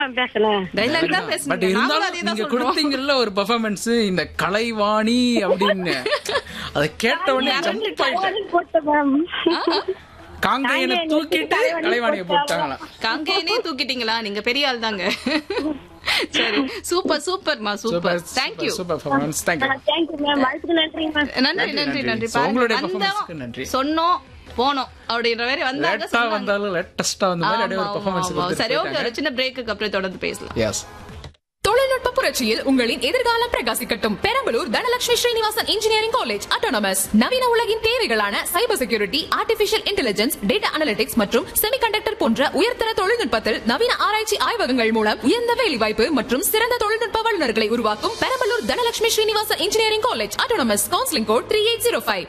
பேசணும் டைலாக் தான் பட் பேசுனீங்க நாங்களும் இருந்தாலும் அதே நீங்க தான் சொல்றோம் கொடுத்தீங்கல்ல ஒரு பெர்ஃபார்மன்ஸ் இந்த கலைவாணி அப்படின்னு அதை கேட்ட உடனே ஜம்ப் ஆயிட்டேன் போட்ட மேம் காங்கையனை தூக்கிட்டு கலைவாணியை போட்டாங்களா காங்கேயனே தூக்கிட்டீங்களா நீங்க பெரிய ஆள் தாங்க சரி சூப்பர் சூப்பர்மா super thank you super performance thank you thank you ma'am வாழ்த்துக்கு நன்றி மேம் நன்றி நன்றி, நன்றி நன்றி. நன்றி So, உங்களுடைய பாருங்க performance-க்கு நன்றி. வந்தோம் சொன்னோம் போனோம் அப்படின்ற மாதிரி வந்தாங்க லேட்டா சொன்னாங்க. வந்தாலும் லேட்டஸ்டா வந்த மாதிரி அப்படியே ஒரு ஆமா, பெர்ஃபார்மன்ஸ் ஆமா, ஆமா. சரி ஓகே ஒரு சின்ன பிரேக்குக்கு அப்புறம் தொடர்ந்து பேசலாம் எஸ் தொழில்நுட்ப புரட்சியில் உங்களின் எதிர்காலம் பிரகாசிக்கட்டும் Perambalur Dhanalakshmi Srinivasan engineering college autonomous நவீன உலகின் தேவைகளான cyber security artificial intelligence data analytics மற்றும் செமிகண்டக்டர் போன்ற உயர்தர தொழில்நுட்பத்தில் நவீன ஆராய்ச்சி ஆய்வகங்கள் மூலம் உயர்ந்த வேலைவாய்ப்பு மற்றும் சிறந்த தொழில்நுட்ப வல்லுநர்களை உருவாக்கும் Perambalur Dhanalakshmi Srinivasan engineering college autonomous counselling code three eight zero five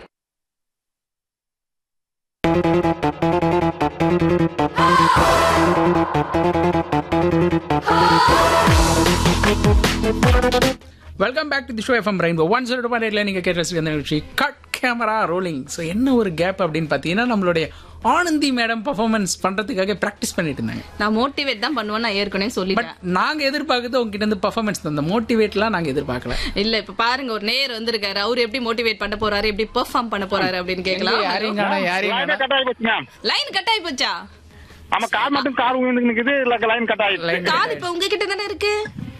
welcome back to the show FM rainbow one zero point எயிட்ல நீங்க கேட்ட ரசிக்கிற இந்த நிகழ்ச்சி கட் கேமரா ரோலிங் ஸோ என்ன ஒரு கேப் அப்படின்னு பார்த்தீங்கன்னா நம்மளுடைய ஆனந்தி மேடம் பர்ஃபார்மன்ஸ் பண்றதுக்காக ப்ராக்டிஸ் பண்ணிட்டு இருந்தாங்க நான் மோட்டிவேட் தான் பண்ணுவேன் நான் ஏற்கனவே பட் சொல்லிட்டேன் நாங்க எதிர்பார்க்கறது உங்ககிட்ட இருந்து பர்ஃபார்மன்ஸ் அந்த மோட்டிவேட்லாம் நாங்க எதிர்பார்க்கல இல்ல இப்ப பாருங்க ஒரு நேர் வந்திருக்காரு அவர் எப்படி மோட்டிவேட் பண்ண போறாரு எப்படி பெர்ஃபார்ம் பண்ண போறாரு அப்படின்னு கேக்கலாம் யாரையும் காணோம், யாரையும் லைனே காணோம். கட் ஆகி போச்சு மேம் லைன் கட் ஆகி போச்சா ஆமா கார் மட்டும் கார் விழுந்து நிக்குது இல்ல லைன் கட் ஆயிடுச்சு Line கால் இப்ப உங்ககிட்ட தானே இருக்கு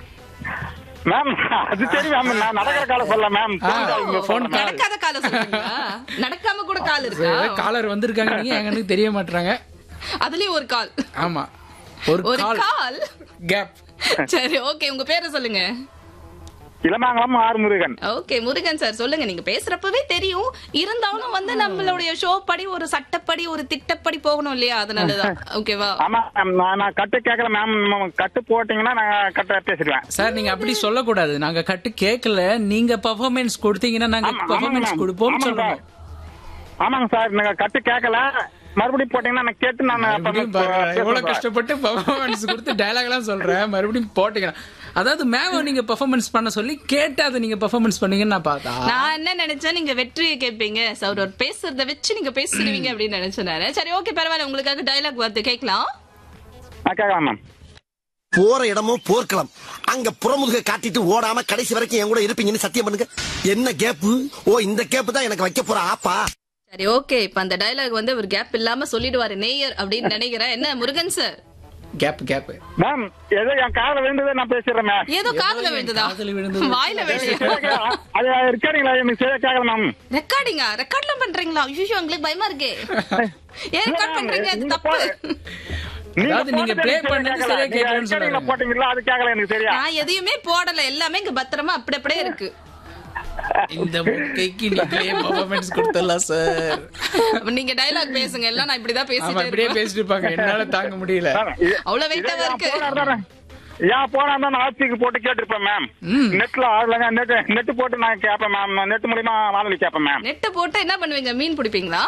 மேம் அது தெரியும் மேம் நான் நடக்கிற கால சொல்ல மேம் phone call. நடக்காத கால சொல்றீங்களா நடக்காம கூட கால் இருக்கா காலர் வந்திருக்காங்க நீங்க எங்களுக்கு தெரிய மாட்டாங்க அதுலயும் ஒரு கால் ஆமா ஒரு ஒரு கால் கால் கேப் சரி ஓகே உங்க பேரை சொல்லுங்க இளமாங்கலம் ஆறு முருகன் ஓகே முருகன் சார் சொல்லுங்க நீங்க பேசுறப்பவே தெரியும் இருந்தாலும் வந்து நம்மளுடைய ஷோ படி ஒரு சட்டப்படி ஒரு திட்டப்படி போகணும் இல்லையா அதனாலதான் ஓகேவா ஆமா மேம் நான் நான் கட்டு கேட்கல மேம் கட்டு போட்டீங்கன்னா நான் கட்ட பேசிடுவேன் சார் நீங்க அப்படி சொல்லக்கூடாது நாங்க கட்டு கேட்கல நீங்க பர்ஃபார்மன்ஸ் கொடுத்தீங்கன்னா நாங்க ஆமா, பர்ஃபார்மன்ஸ் ஆமாங்க கொடுப்போம் ஆமாங்க சொல்லணும் சார். ஆமாங்க சார் நீங்க கட்டு கேட்கல மறுபடியும் போட்டீங்கன்னா நான் கேட்டு நான் மறுபடியும் பாருங்க, எவ்வளவு கஷ்டப்பட்டு பர்ஃபார்மன்ஸ் கொடுத்து டயலாக் எல்லாம் சொல்றேன் மறுபடியும் போட்டீங்கன்னா அதாவது மேம் நீங்க பெர்ஃபார்மன்ஸ் பண்ண சொல்லி கேட்டு அதை நீங்க பெர்ஃபார்மன்ஸ் பண்ணீங்கன்னு நான் பார்த்தா நான் என்ன நினைச்சேன் நீங்க வெற்றியை கேட்பீங்க சார் ஒரு பேசுறத வச்சு நீங்க பேசிடுவீங்க அப்படின்னு நினைச்சேன் நானு. சரி ஓகே பரவாயில்ல உங்களுக்காக டயலாக் வருது கேட்கலாம் நான் கேட்கலாம் மேம் போற இடமும் போர்க்களம் அங்க புறமுதுக காட்டிட்டு ஓடாம கடைசி வரைக்கும் என் கூட இருப்பீங்கன்னு சத்தியம் பண்ணுங்க என்ன கேப்பு ஓ இந்த கேப்பு தான் எனக்கு வைக்க போற ஆப்பா சரி ஓகே இப்ப அந்த டயலாக் வந்து ஒரு கேப் இல்லாம சொல்லிடுவாரு நேயர் அப்படின்னு நினைக்கிறேன் என்ன Murugan sir gap gap ma'am ஏதோ என் காதுல விழுந்ததை நான் பேசிடுறேன் மேம் ஏதோ காதுல விழுந்ததா காதுல விழுந்தது. வாயில விழுந்தது சரியா கே- அது இருக்காருங்களா எனக்கு சரியா கேட்கல மேம் ரெக்கார்டிங்கா ரெக்கார்ட்லாம் பண்றீங்களா ஐயோ உங்களுக்கு பயமா இருக்கே ஏன் ரெக்கார்ட் பண்றீங்க அது நீங்க தப்பு அதாவது நீங்க play பண்ணது சரியா கேட்கலன்னு கேட்கல சொன்னாங்க. போட்டீங்களா அது கேட்கல எனக்கு சரியா நான் எதையுமே போடல எல்லாமே இங்க பத்திரமா அப்படி அப்படியே இருக்கு இந்த முட்டைக்கு நீங்களே பெர்ஃபார்மன்ஸ் கொடுத்துடலாம் சார் அப்ப நீங்க டயலாக் பேசுங்க எல்லாம் நான் இப்படிதான் ஆமா பேசிட்டே அப்படியே இருப்பேன் பேசிட்டு இருப்பாங்க என்னால தாங்க முடியல அவ்வளவு வெயிட்டாவா இருக்கு ஏன் போனா தான் நான் ஆட்சிக்கு போட்டு கேட்டிருப்பேன் மேம் நெட்ல ஆடலங்க நெட் நெட் போட்டு நான் கேட்பேன் மேம் நான் நெட் மூலியமா வானொலி கேட்பேன் மேம் நெட்டை போட்டு என்ன பண்ணுவீங்க மீன் பிடிப்பீங்களா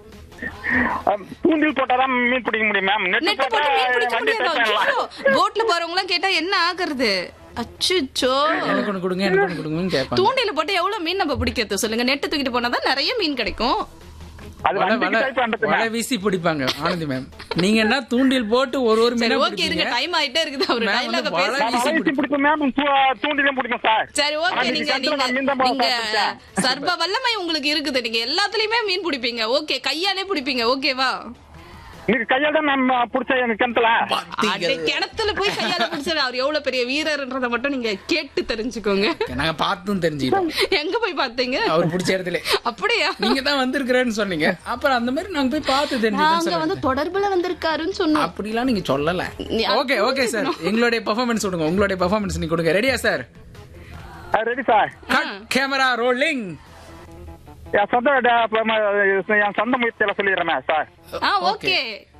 அஹ், தூண்டில் போட்டாதான் மீன் பிடிக்க முடியும் மேம் நெட் நெட்டை போட்டா போட்டு மீன் பிடிக்க வண்டி முடியாது தப்பேன் ஐயோ போட்ல போறவங்க எல்லாம் கேட்டா என்ன ஆகுறது அச்சுச்சோ எனக்கு ஒண்ணு கொடுங்க எனக்கு ஒண்ணு கொடுங்கன்னு கேட்பாங்க தூண்டில போட்டு எவ்வளவு மீன் நம்ம பிடிக்கிறது சொல்லுங்க நெட்டு தூக்கிட்டு போனாதான் நிறைய மீன் கிடைக்கும் அது வலை வண்டிக்கு வலை டைப் பண்றது வலை மேம் வீசி பிடிப்பாங்க ஆனந்தி மேம் நீங்க என்ன தூண்டில் போட்டு ஒரு ஒரு சரி மீனா ஓகே இருங்க பிடிப்பீங்க டைம் ஆயிட்டே இருக்குது அவர் Ma'am வந்து டைலாக வலை பேச நான் வலை வீசி பிடிப்பேன் மேம் தூண்டிலும் பிடிப்பேன் சார் சரி ஓகே அன்னைக்கு நீங்க கட்டுல நான் நீங்க மீன் தான் நீங்க பிடிச்சேன். சர்வ வல்லமை உங்களுக்கு இருக்குது நீங்க எல்லாத்துலயுமே மீன் பிடிப்பீங்க ஓகே கையாலே பிடிப்பீங்க ஓகேவா நீங்க கையால் தான் மேம் பிடிச்ச எனக்கு கிணத்துல அடே, கிணத்துல போய் கையால பிடிச்சாரு அவர் எவ்வளவு பெரிய வீரர்ன்றத மட்டும் நீங்க கேட்டு தெரிஞ்சுக்கோங்க நாங்க பார்த்தும் தெரிஞ்சுக்கிட்டோம் எங்க போய் பார்த்தீங்க அவர் பிடிச்ச இடத்துல அப்படியா நீங்க தான் வந்திருக்கிறேன்னு சொன்னீங்க அப்புறம் அந்த மாதிரி நாங்க போய் பார்த்து நாங்க தெரிஞ்சுக்கிட்டோம் வந்து தொடர்புல வந்திருக்காருன்னு சொன்னோம் அப்படிலாம் நீங்க சொல்லல நீ- ஓகே ஓகே சார் எங்களுடைய பெர்ஃபார்மன்ஸ் கொடுங்க உங்களுடைய பெர்ஃபார்மன்ஸ் நீங்க கொடுங்க ரெடியா sir ready sir cut camera rolling என் சொந்த ட- ப- ம- என் சொந்த முயற்சியில சொல்லிடுறேன் சார் ஆ ஓகே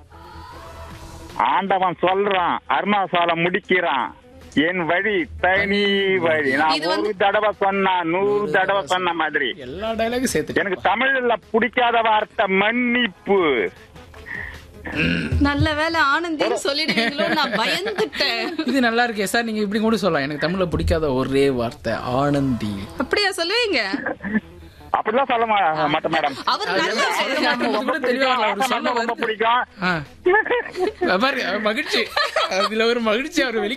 ஆண்டவன் சொல்றான் அருணாசால முடிக்கிறான் என் வழி தனி வழி நான் இது ஒரு வந்து- தடவை சொன்னா நூறு தடவை சொன்ன மாதிரி எல்லா டயலாகும் சேர்த்து எனக்கு தமிழ்ல பிடிக்காத வார்த்தை மன்னிப்பு நல்ல வேலை ஆனந்தின்னு சொல்லிடுவீங்களோ நான் பயந்துட்டேன் இது நல்லா இருக்கே சார் நீங்க இப்படி கூட சொல்லலாம் எனக்கு தமிழ்ல பிடிக்காத ஒரே வார்த்தை ஆனந்தி அப்படியா சொல்லுவீங்க அப்படிலாம் சொல்ல மா- மாட்டேன் மேடம் அவர் அது நல்ல எப்படி சொல்ல ஆளு. மாட்டேன்னு கூட தெளிவா இல்ல. அவரு சொல்ல ரொம்ப வருது. பிடிக்கும் ஆ. பாரு மகிழ்ச்சி அதுல ஒரு மகிழ்ச்சி அவர் வெளி